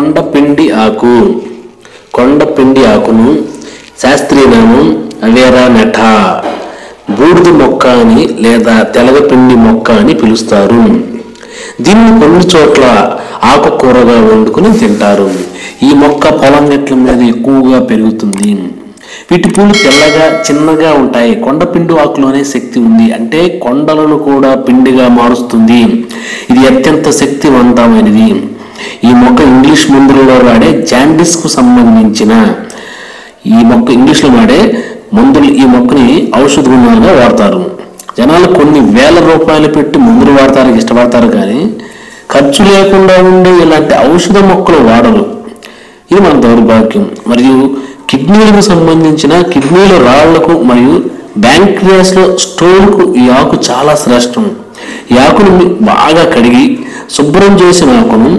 కొండపిండి ఆకు కొండపిండి ఆకును శాస్త్రీయ నామం అవేరా నెఠా బూడిద మొక్క అని లేదా తెలగపిండి మొక్క అని పిలుస్తారు దీన్ని కొన్ని చోట్ల ఆకుకూరగా వండుకుని తింటారు ఈ మొక్క పొలం గట్ల మీద ఎక్కువగా పెరుగుతుంది వీటి పూలు తెల్లగా చిన్నగా ఉంటాయి కొండపిండి ఆకులోనే శక్తి ఉంది అంటే కొండలను కూడా పిండిగా మారుస్తుంది ఇది అత్యంత శక్తివంతమైనది ఈ మొక్క ఇంగ్లీష్ మందులలో వాడే జాండిస్ కు సంబంధించిన ఈ మొక్క ఇంగ్లీష్లో వాడే మందులు ఈ మొక్కని ఔషధ గుణాలుగా వాడతారు జనాలు కొన్ని వేల రూపాయలు పెట్టి మందులు వాడతానికి ఇష్టపడతారు కానీ ఖర్చు లేకుండా ఉండే ఇలాంటి ఔషధ మొక్కలు వాడరు ఇది మన దౌర్భాగ్యం మరియు కిడ్నీలకు సంబంధించిన కిడ్నీల రాళ్లకు మరియు బ్యాంక్రియాస్లో స్టోన్కు ఈ ఆకు చాలా శ్రేష్టం ఈ ఆకును మీ- బాగా కడిగి శుభ్రం చేసిన ఆకును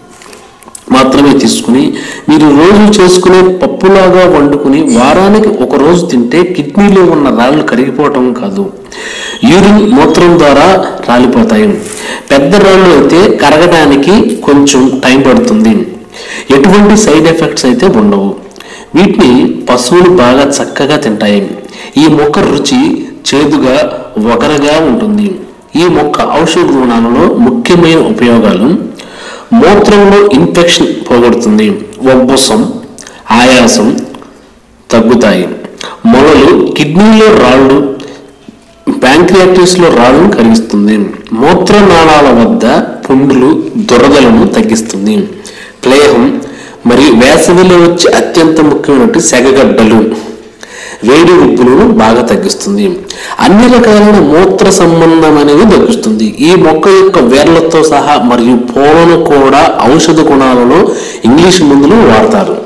మాత్రమే తీసుకుని మీరు రోజు చేసుకునే పప్పులాగా వండుకుని వారానికి ఒక రోజు తింటే కిడ్నీలో ఉన్న రాళ్ళు కరిగిపోవటం కాదు యూరిన్ మూత్రం ద్వారా రాలిపోతాయి పెద్ద రాళ్ళు అయితే కరగడానికి కొంచెం టైం పడుతుంది ఎటువంటి సైడ్ ఎఫెక్ట్స్ అయితే ఉండవు వీటిని పశువులు బాగా చక్కగా తింటాయి ఈ మొక్క రుచి చేదుగా వగరగా ఉంటుంది ఈ మొక్క ఔషధ గుణాలలో ముఖ్యమైన ఉపయోగాలు మూత్రంలో ఇన్ఫెక్షన్ పోగొడుతుంది ఉబ్బసం ఆయాసం తగ్గుతాయి మొలలు కిడ్నీలో రాళ్ళు ప్యాంక్రియాటిస్లో రాళ్ళను కరిగిస్తుంది మూత్రనాళాల వద్ద పుండులు దురదలను తగ్గిస్తుంది ప్లేహం మరియు వేసవిలో వచ్చే అత్యంత ముఖ్యమైనటువంటి సెగగడ్డలు వేడి ఉప్పులను బాగా తగ్గిస్తుంది అన్ని రకాలైన మూత్ర సంబంధం అనేది తగ్గిస్తుంది ఈ మొక్క యొక్క వేర్లతో సహా మరియు పూలను కూడా ఔషధ గుణాలలో ఇంగ్లీష్ మందులు వాడతారు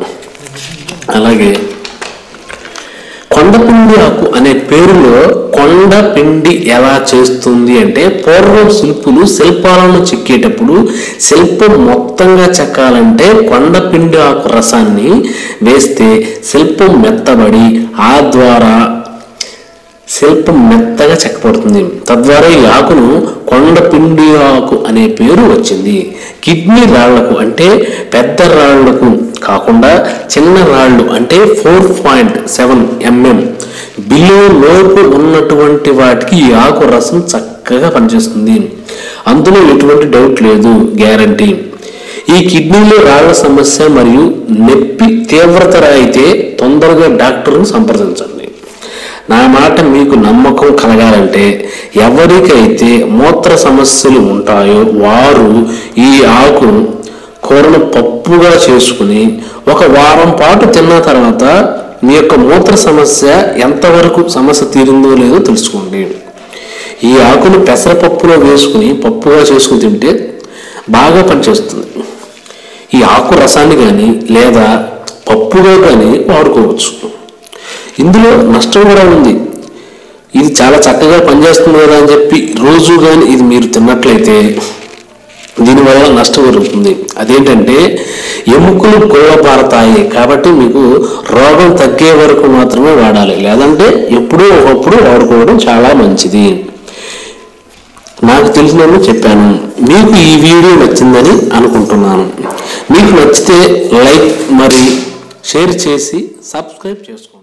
అలాగే కొండపిండి ఆకు అనే పేరులో కొండ పిండి ఎలా చేస్తుంది అంటే పూర్వం శిల్పులు శిల్పాలను చెక్కేటప్పుడు శిల్పం మొత్తంగా చెక్కాలంటే కొండపిండి ఆకు రసాన్ని వేస్తే శిల్పం మెత్తబడి ఆ ద్వారా శిల్పం మెత్తగా చెక్కబడుతుంది తద్వారా ఈ ఆకును కొండపిండి ఆకు అనే పేరు వచ్చింది కిడ్నీ రాళ్లకు అంటే పెద్ద రాళ్లకు కాకుండా చిన్న రాళ్ళు అంటే four point seven mm below లోపు ఉన్నటువంటి వాటికి ఈ ఆకు రసం చక్కగా పనిచేస్తుంది అందులో ఎటువంటి డౌట్ లేదు గ్యారంటీ ఈ కిడ్నీలో రాళ్ల సమస్య మరియు నొప్పి తీవ్రత అయితే తొందరగా డాక్టర్ను సంప్రదించండి నా మాట మీకు నమ్మకం కలగాలంటే ఎవరికైతే మూత్ర సమస్యలు ఉంటాయో వారు ఈ ఆకు కూరను పప్పుగా చేసుకుని ఒక వారం పాటు తిన్న తర్వాత మీ యొక్క మూత్ర సమస్య ఎంతవరకు సమస్య తీరిందో లేదో తెలుసుకోండి ఈ ఆకును పెసరపప్పులో వేసుకుని పప్పుగా చేసుకుని తింటే బాగా పనిచేస్తుంది ఈ ఆకు రసాన్ని కానీ లేదా పప్పుగా కానీ వాడుకోవచ్చు ఇందులో నష్టం కూడా ఉంది ఇది చాలా చక్కగా పనిచేస్తుంది కదా అని చెప్పి రోజు కానీ ఇది మీరు తిన్నట్లయితే దీనివల్ల నష్టం జరుగుతుంది అదేంటంటే ఎముకలు గోడపారతాయి కాబట్టి మీకు రోగం తగ్గే వరకు మాత్రమే వాడాలి లేదంటే ఎప్పుడో ఒకప్పుడు వాడుకోవడం చాలా మంచిది నాకు తెలిసినవి చెప్పాను మీకు ఈ వీడియో నచ్చిందని అనుకుంటున్నాను మీకు నచ్చితే లైక్ మరి షేర్ చేసి సబ్స్క్రైబ్ చేసుకోండి